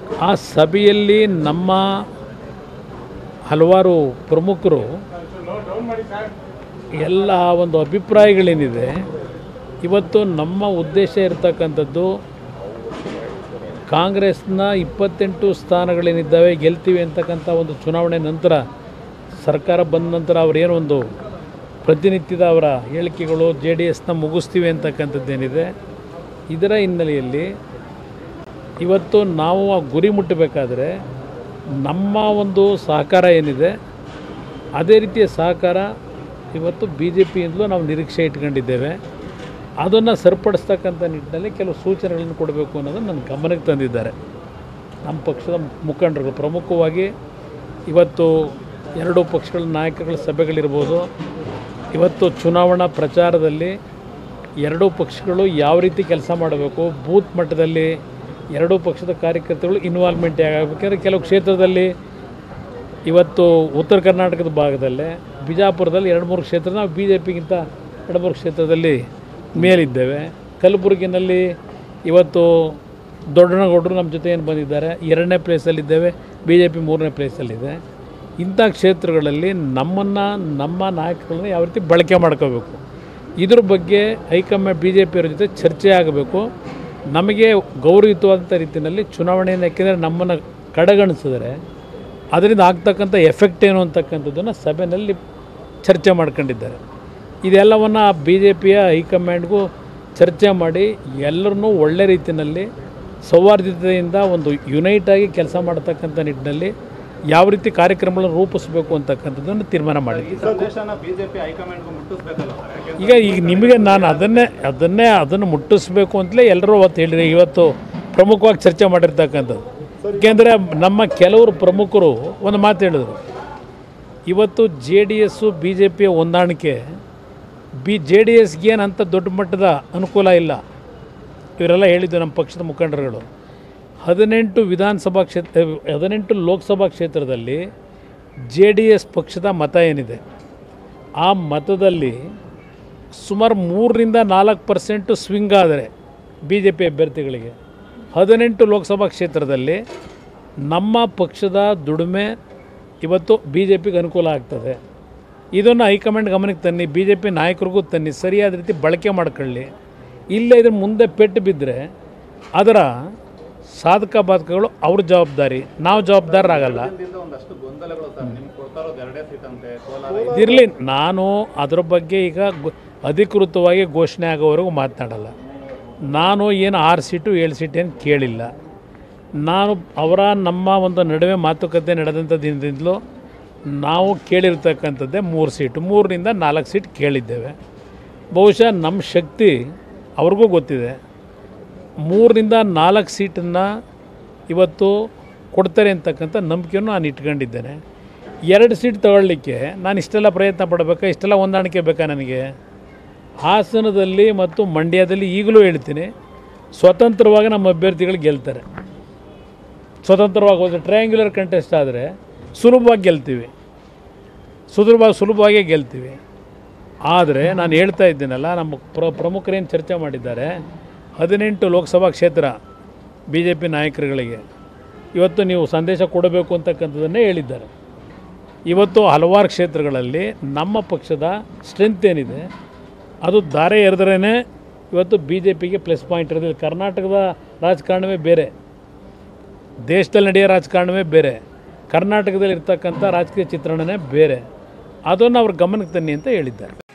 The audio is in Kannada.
ಆ ಸಭೆಯಲ್ಲಿ ನಮ್ಮ ಹಲವಾರು ಪ್ರಮುಖರು ಎಲ್ಲ ಒಂದು ಅಭಿಪ್ರಾಯಗಳೇನಿದೆ ಇವತ್ತು ನಮ್ಮ ಉದ್ದೇಶ ಇರತಕ್ಕಂಥದ್ದು ಕಾಂಗ್ರೆಸ್ನ ಇಪ್ಪತ್ತೆಂಟು ಸ್ಥಾನಗಳೇನಿದ್ದಾವೆ ಗೆಲ್ತೀವಿ ಅಂತಕ್ಕಂಥ ಒಂದು ಚುನಾವಣೆ ನಂತರ ಸರ್ಕಾರ ಬಂದ ನಂತರ ಅವರೇನೋ ಒಂದು ಪ್ರತಿನಿತ್ಯದ ಅವರ ಹೇಳಿಕೆಗಳು ಜೆ ಡಿ ಎಸ್ನ ಮುಗಿಸ್ತೀವಿ ಅಂತಕ್ಕಂಥದ್ದೇನಿದೆ ಇದರ ಹಿನ್ನೆಲೆಯಲ್ಲಿ ಇವತ್ತು ನಾವು ಆ ಗುರಿ ಮುಟ್ಟಬೇಕಾದ್ರೆ ನಮ್ಮ ಒಂದು ಸಹಕಾರ ಏನಿದೆ ಅದೇ ರೀತಿಯ ಸಹಕಾರ ಇವತ್ತು ಬಿ ಜೆ ಪಿಯಿಂದಲೂ ನಾವು ನಿರೀಕ್ಷೆ ಇಟ್ಕೊಂಡಿದ್ದೇವೆ ಅದನ್ನು ಸರಿಪಡಿಸ್ತಕ್ಕಂಥ ನಿಟ್ಟಿನಲ್ಲಿ ಕೆಲವು ಸೂಚನೆಗಳನ್ನು ಕೊಡಬೇಕು ಅನ್ನೋದನ್ನು ನನ್ನ ಗಮನಕ್ಕೆ ತಂದಿದ್ದಾರೆ ನಮ್ಮ ಪಕ್ಷದ ಮುಖಂಡರುಗಳು ಪ್ರಮುಖವಾಗಿ ಇವತ್ತು ಎರಡೂ ಪಕ್ಷಗಳ ನಾಯಕಗಳ ಸಭೆಗಳಿರ್ಬೋದು ಇವತ್ತು ಚುನಾವಣಾ ಪ್ರಚಾರದಲ್ಲಿ ಎರಡೂ ಪಕ್ಷಗಳು ಯಾವ ರೀತಿ ಕೆಲಸ ಮಾಡಬೇಕು ಬೂತ್ ಮಟ್ಟದಲ್ಲಿ ಎರಡೂ ಪಕ್ಷದ ಕಾರ್ಯಕರ್ತಗಳು ಇನ್ವಾಲ್ವ್ಮೆಂಟ್ ಆಗಬೇಕಂದ್ರೆ ಕೆಲವು ಕ್ಷೇತ್ರದಲ್ಲಿ ಇವತ್ತು ಉತ್ತರ ಕರ್ನಾಟಕದ ಭಾಗದಲ್ಲೇ ಬಿಜಾಪುರದಲ್ಲಿ ಎರಡು ಮೂರು ಕ್ಷೇತ್ರ ನಾವು ಬಿ ಜೆ ಪಿಗಿಂತ ಎರಡು ಮೂರು ಕ್ಷೇತ್ರದಲ್ಲಿ ಮೇಲಿದ್ದೇವೆ ಕಲಬುರಗಿನಲ್ಲಿ ಇವತ್ತು ದೊಡ್ಡನಗೌಡರು ನಮ್ಮ ಜೊತೆ ಏನು ಬಂದಿದ್ದಾರೆ ಎರಡನೇ ಪ್ಲೇಸಲ್ಲಿದ್ದೇವೆ ಬಿ ಜೆ ಪಿ ಮೂರನೇ ಪ್ಲೇಸಲ್ಲಿದೆ ಇಂಥ ಕ್ಷೇತ್ರಗಳಲ್ಲಿ ನಮ್ಮನ್ನು ನಮ್ಮ ನಾಯಕರನ್ನ ಯಾವ ರೀತಿ ಬಳಕೆ ಮಾಡ್ಕೋಬೇಕು ಇದ್ರ ಬಗ್ಗೆ ಹೈಕಮಾಂಡ್ ಬಿ ಜೆ ಪಿಯವರ ಜೊತೆ ಚರ್ಚೆ ಆಗಬೇಕು ನಮಗೆ ಗೌರವಯುತವಾದಂಥ ರೀತಿಯಲ್ಲಿ ಚುನಾವಣೆಯನ್ನು ಯಾಕೆಂದರೆ ನಮ್ಮನ್ನು ಕಡೆಗಣಿಸಿದರೆ ಅದರಿಂದ ಆಗ್ತಕ್ಕಂಥ ಎಫೆಕ್ಟ್ ಏನು ಅಂತಕ್ಕಂಥದ್ದನ್ನು ಸಭೆಯಲ್ಲಿ ಚರ್ಚೆ ಮಾಡ್ಕೊಂಡಿದ್ದಾರೆ ಇದೆಲ್ಲವನ್ನು ಬಿ ಜೆ ಪಿಯ ಹೈಕಮಾಂಡ್ಗೂ ಚರ್ಚೆ ಮಾಡಿ ಎಲ್ಲರನ್ನೂ ಒಳ್ಳೆ ರೀತಿಯಲ್ಲಿ ಸೌಹಾರ್ದತೆಯಿಂದ ಒಂದು ಯುನೈಟ್ ಆಗಿ ಕೆಲಸ ಮಾಡ್ತಕ್ಕಂಥ ನಿಟ್ಟಿನಲ್ಲಿ ಯಾವ ರೀತಿ ಕಾರ್ಯಕ್ರಮಗಳನ್ನು ರೂಪಿಸಬೇಕು ಅಂತಕ್ಕಂಥದ್ದನ್ನು ತೀರ್ಮಾನ ಮಾಡಿದ್ದೀವಿ ಸಂದೇಶನ ಬಿಜೆಪಿ ಹೈಕಮಾಂಡ್ಗೂ ಮುಟ್ಟಿಸ್ಬೇಕಲ್ಲ ಸರ್ ಯಾಕೆ ಈಗ ಈಗ ನಿಮಗೆ ನಾನು ಅದನ್ನೇ ಅದನ್ನೇ ಅದನ್ನು ಮುಟ್ಟಿಸ್ಬೇಕು ಅಂತಲೇ ಎಲ್ಲರೂ ಅವತ್ತು ಹೇಳಿರಿ ಇವತ್ತು ಪ್ರಮುಖವಾಗಿ ಚರ್ಚೆ ಮಾಡಿರ್ತಕ್ಕಂಥದ್ದು ಏಕೆಂದರೆ ನಮ್ಮ ಕೆಲವರು ಪ್ರಮುಖರು ಒಂದು ಮಾತು ಹೇಳಿದರು ಇವತ್ತು J D S B J ಪಿಯ ಹೊಂದಾಣಿಕೆ ಬಿ ಜೆ ಡಿ ಎಸ್ಗೆ ಏನು ಅಂಥ ದೊಡ್ಡ ಮಟ್ಟದ ಅನುಕೂಲ ಇಲ್ಲ ಇವರೆಲ್ಲ ಹೇಳಿದ್ದು ನಮ್ಮ ಪಕ್ಷದ ಮುಖಂಡರುಗಳು ಹದಿನೆಂಟು ವಿಧಾನಸಭಾ ಕ್ಷೇತ್ರ ಹದಿನೆಂಟು ಲೋಕಸಭಾ ಕ್ಷೇತ್ರದಲ್ಲಿ ಜೆ ಡಿ ಎಸ್ ಪಕ್ಷದ ಮತ ಏನಿದೆ ಆ ಮತದಲ್ಲಿ ಸುಮಾರು ಮೂರರಿಂದ ನಾಲ್ಕು ಪರ್ಸೆಂಟು ಸ್ವಿಂಗ್ ಆದರೆ ಬಿ ಜೆ ಪಿ ಅಭ್ಯರ್ಥಿಗಳಿಗೆ ಹದಿನೆಂಟು ಲೋಕಸಭಾ ಕ್ಷೇತ್ರದಲ್ಲಿ ನಮ್ಮ ಪಕ್ಷದ ದುಡಿಮೆ ಇವತ್ತು ಬಿ ಜೆ ಪಿಗೆ ಅನುಕೂಲ ಆಗ್ತದೆ ಇದನ್ನು ಹೈಕಮಾಂಡ್ ಗಮನಕ್ಕೆ ತನ್ನಿ ಬಿ ಜೆ ಪಿ ನಾಯಕರಿಗೂ ತನ್ನಿ ಸರಿಯಾದ ರೀತಿ ಬಳಕೆ ಮಾಡ್ಕೊಳ್ಳಿ ಇಲ್ಲೇ ಇದ್ರ ಮುಂದೆ ಪೆಟ್ಟು ಬಿದ್ದರೆ ಅದರ ಸಾಧಕ ಬಾಧಕಗಳು ಅವ್ರ ಜವಾಬ್ದಾರಿ ನಾವು ಜವಾಬ್ದಾರರಾಗಲ್ಲ ಹಿಂದಿಂದ ಒಂದಷ್ಟು ಗೊಂದಲಗಳು ಸರ್ ನಿಮ್ಗೆ ಕೊಡ್ತಾ ಇರೋದು ಎರಡೇ ಸೀಟ್ ಅಂತೆ ಕೋಲಾರ ಇರಲಿ ನಾನು ಅದ್ರ ಬಗ್ಗೆ ಈಗ ಗೊ- ಅಧಿಕೃತವಾಗಿ ಘೋಷಣೆ ಆಗೋವರೆಗೂ ಮಾತನಾಡಲ್ಲ ನಾನು ಏನು ಆರು ಸೀಟು ಏಳು ಸೀಟ್ ಏನು ಕೇಳಿಲ್ಲ ನಾನು ಅವರ ನಮ್ಮ ಒಂದು ನಡುವೆ ಮಾತುಕತೆ ನಡೆದಂಥ ದಿನದಿಂದಲೂ ನಾವು ಕೇಳಿರ್ತಕ್ಕಂಥದ್ದೇ ಮೂರು ಸೀಟು ಮೂರರಿಂದ ನಾಲ್ಕು ಸೀಟ್ ಕೇಳಿದ್ದೇವೆ ಬಹುಶಃ ನಮ್ಮ ಶಕ್ತಿ ಅವ್ರಿಗೂ ಗೊತ್ತಿದೆ ಮೂರರಿಂದ ನಾಲ್ಕು ಸೀಟನ್ನು ಇವತ್ತು ಕೊಡ್ತಾರೆ ಅಂತಕ್ಕಂಥ ನಂಬಿಕೆಯನ್ನು ನಾನು ಇಟ್ಕೊಂಡಿದ್ದೇನೆ ಎರಡು ಸೀಟ್ ತಗೊಳ್ಳಿಕ್ಕೆ ನಾನು ಇಷ್ಟೆಲ್ಲ ಪ್ರಯತ್ನ ಪಡಬೇಕಾ ಇಷ್ಟೆಲ್ಲ ಹೊಂದಾಣಿಕೆ ಬೇಕಾ ನನಗೆ ಹಾಸನದಲ್ಲಿ ಮತ್ತು ಮಂಡ್ಯದಲ್ಲಿ ಈಗಲೂ ಹೇಳ್ತೀನಿ ಸ್ವತಂತ್ರವಾಗಿ ನಮ್ಮ ಅಭ್ಯರ್ಥಿಗಳು ಗೆಲ್ತಾರೆ ಸ್ವತಂತ್ರವಾಗಿ ಹೋದರೆ ಟ್ರಯಾಂಗ್ಯುಲರ್ ಕಂಟೆಸ್ಟ್ ಆದರೆ ಸುಲಭವಾಗಿ ಗೆಲ್ತೀವಿ ಸುಲಭವಾಗಿ ಸುಲಭವಾಗೇ ಗೆಲ್ತೀವಿ ಆದರೆ ನಾನು ಹೇಳ್ತಾ ಇದ್ದೀನಲ್ಲ ನಮ್ಮ ಪ್ರ ಪ್ರಮುಖರೇನು ಚರ್ಚೆ ಮಾಡಿದ್ದಾರೆ ಹದಿನೆಂಟು ಲೋಕಸಭಾ ಕ್ಷೇತ್ರ ಬಿ ಜೆ ಪಿ ನಾಯಕರುಗಳಿಗೆ ಇವತ್ತು ನೀವು ಸಂದೇಶ ಕೊಡಬೇಕು ಅಂತಕ್ಕಂಥದ್ದನ್ನೇ ಹೇಳಿದ್ದಾರೆ ಇವತ್ತು ಹಲವಾರು ಕ್ಷೇತ್ರಗಳಲ್ಲಿ ನಮ್ಮ ಪಕ್ಷದ ಸ್ಟ್ರೆಂತ್ ಏನಿದೆ ಅದು ದಾರೆ ಎರೆದ್ರೇ ಇವತ್ತು ಬಿ ಜೆ ಪಿಗೆ ಪ್ಲಸ್ ಪಾಯಿಂಟ್ ಇರೋದಿಲ್ಲ ಕರ್ನಾಟಕದ ರಾಜಕಾರಣವೇ ಬೇರೆ ದೇಶದಲ್ಲಿ ನಡೆಯೋ ರಾಜಕಾರಣವೇ ಬೇರೆ ಕರ್ನಾಟಕದಲ್ಲಿ ಇರ್ತಕ್ಕಂಥ ರಾಜಕೀಯ ಚಿತ್ರಣನೇ ಬೇರೆ ಅದನ್ನು ಅವ್ರ ಗಮನಕ್ಕೆ ತನ್ನಿ ಅಂತ ಹೇಳಿದ್ದಾರೆ